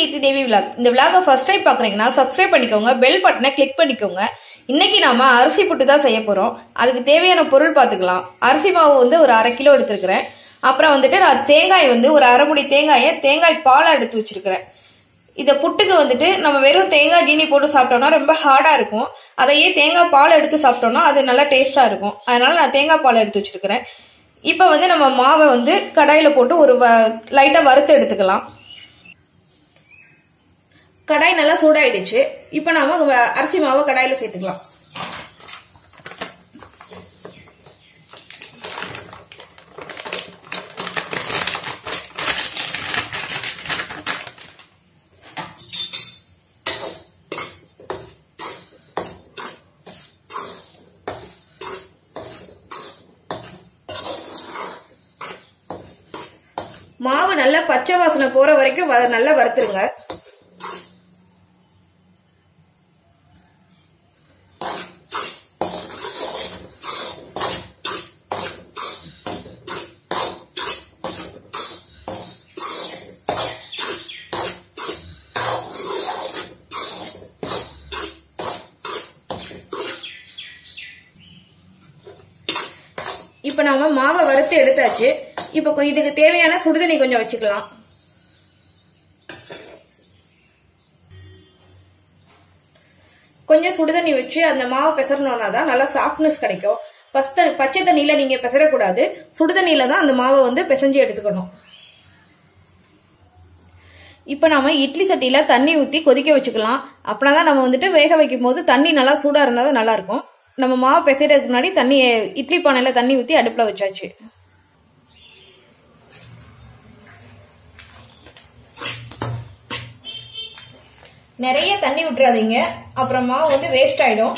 கீர்த்தி Devi vlog இந்த விலாக first time பாக்குறீங்கன்னா சப்ஸ்கிரைப் பண்ணிக்கோங்க பெல் பட்டனை கிளிக் பண்ணிக்கோங்க இன்னைக்கு நாம அரிசி புட்டு தான் செய்ய போறோம் அதுக்கு தேவையான பொருள் பார்த்துக்கலாம் அரிசி மாவு வந்து ஒரு அரை கிலோ எடுத்திருக்கிறேன் அப்புறம் வந்துட்டு நான் தேங்காய் வந்து ஒரு அரை முடி தேங்காயை தேங்காய் பாலை எடுத்து வச்சிருக்கிறேன் இத புட்டுக்கு வந்துட்டு நம்ம வெறும் தேங்காய் ஜீனி போட்டு சாப்பிட்டோம்னா ரொம்ப ஹார்டா இருக்கும் அதையே தேங்காய் பால் எடுத்து சாப்பிட்டோம்னா அது நல்லா டேஸ்டா இருக்கும் அதனால நான் தேங்காய் பால் எடுத்து வச்சிருக்கிறேன் இப்போ வந்து நம்ம மாவை வந்து கடாயில போட்டு ஒரு லைட்டா வறுத்து எடுத்துக்கலாம் கடாய் நல்லா சூடாயிடுச்சு இப்போ நாம வ- அரிசி மாவை கடாயில சேர்த்துக்கலாம் மாவு நல்லா பச்சை வாசனை போற வரைக்கும் வ- நல்லா வறுத்துருங்க இப்ப நாம மாவை வறுத்து எடுத்தாச்சு இப்ப கொ- இதுக்கு தேவையான சுடுதண்ணி கொஞ்சம் வச்சுக்கலாம் கொஞ்சம் சுடுதண்ணி வச்சு அந்த மாவை பிசறணும்னா தான் நல்லா சாஃப்ட்னஸ் கிடைக்கும் ஃபர்ஸ்ட் பச்சை தண்ணியில நீங்க பிசறக்கூடாது சுடுதண்ணியில தான் அந்த மாவை வந்து பிசைஞ்சு எடுத்துக்கணும் இப்ப நாம இட்லி சட்டியில தண்ணி ஊத்தி கொதிக்க வச்சுக்கலாம் அப்படின்னா தான் நம்ம வந்துட்டு வேக வைக்கும் போது தண்ணி நல்லா சூடா இருந்தா தான் நல்லா இருக்கும் நம்ம மாவு பிசைறதுக்கு முன்னாடி தண்ணி இட்லி பானையில தண்ணி ஊத்தி அடுப்புல வச்சாச்சு நிறைய தண்ணி விட்டுறாதீங்க அப்புறம் மாவு வந்து வேஸ்ட் ஆயிடும்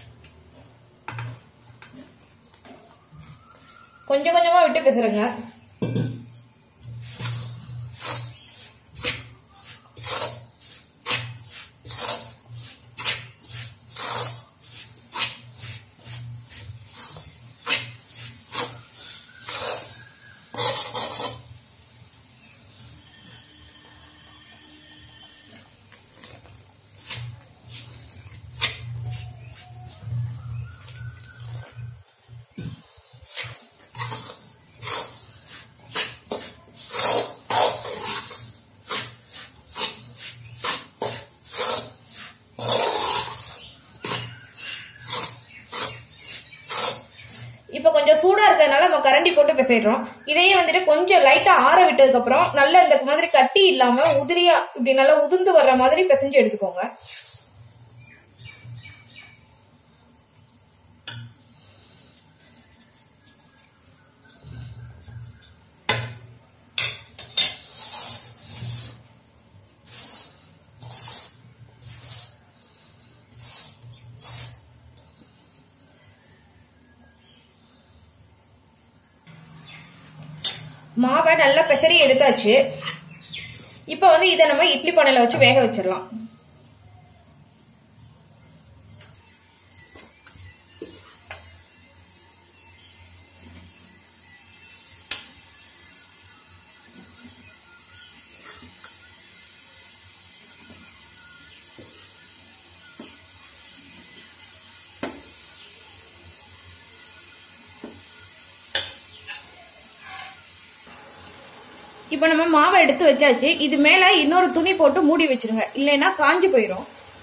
கொஞ்சம் கொஞ்சமா விட்டு பிசறுங்க இப்ப கொஞ்சம் சூடா இருக்கிறதுனால நம்ம கரண்டி போட்டு பிசைடுறோம் இதையே வந்துட்டு கொஞ்சம் லைட்டா ஆற விட்டதுக்கு அப்புறம் நல்ல இந்த மாதிரி கட்டி இல்லாம உதிரியா இப்படி நல்லா உதிர்ந்து வர்ற மாதிரி பிசைஞ்சு எடுத்துக்கோங்க மாவை நல்லா பிசறி எடுத்தாச்சு இப்ப வந்து இதை நம்ம இட்லி பானையில வச்சு வேக வச்சிடலாம் இப்ப நம்ம மாவை எடுத்து வச்சாச்சு இது மேல இன்னொரு துணி போட்டு மூடி வச்சிருங்க இல்லைன்னா காஞ்சு போயிடும்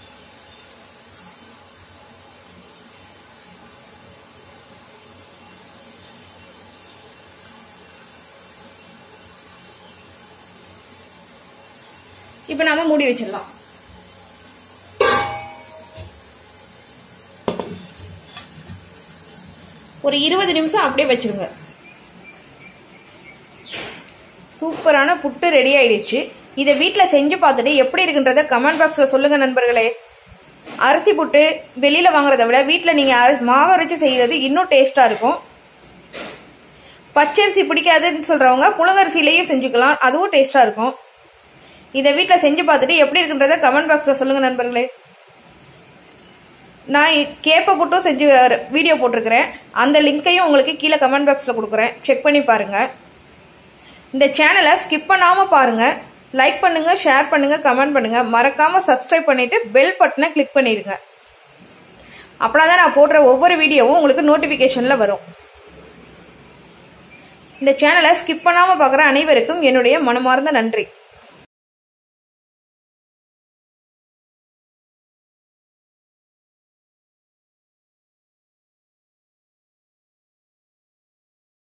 இப்ப நாம மூடி வச்சிடலாம் ஒரு இருபது நிமிஷம் அப்படியே வச்சிருங்க சூப்பரான புட்டு ரெடி ஆயிடுச்சு இதை வீட்டில் செஞ்சு பார்த்துட்டு எப்படி இருக்குன்றத கமெண்ட் பாக்ஸில் சொல்லுங்க நண்பர்களே அரிசி புட்டு வெளியில வாங்குறத விட வீட்டில் நீங்கள் மாவு அரைச்சு செய்யறது இன்னும் டேஸ்டாக இருக்கும் பச்சரிசி பிடிக்காதுன்னு சொல்றவங்க புழுங்கரிசியிலையும் செஞ்சுக்கலாம் அதுவும் டேஸ்டா இருக்கும் இதை வீட்டில் செஞ்சு பார்த்துட்டு எப்படி இருக்குன்றத கமெண்ட் பாக்ஸில் சொல்லுங்க நண்பர்களே நான் இ- கேப்ப புட்டும் செஞ்சு வீடியோ போட்டிருக்கிறேன் அந்த லிங்க்கையும் உங்களுக்கு கீழே கமெண்ட் பாக்ஸில் கொடுக்குறேன் செக் பண்ணி பாருங்க இந்த சேனலை ஸ்கிப் பண்ணாம பாருங்க லைக் பண்ணுங்க ஷேர் பண்ணுங்க கமெண்ட் பண்ணுங்க மறக்காம சப்ஸ்கிரைப் பண்ணிட்டு பெல் பட்டனை கிளிக் பண்ணிருங்க அப்படின்னா தான் நான் போடுற ஒவ்வொரு வீடியோவும் உங்களுக்கு நோட்டிஃபிகேஷனில் வரும் இந்த சேனலை ஸ்கிப் பண்ணாமல் பார்க்குற அனைவருக்கும் என்னுடைய மனமார்ந்த நன்றி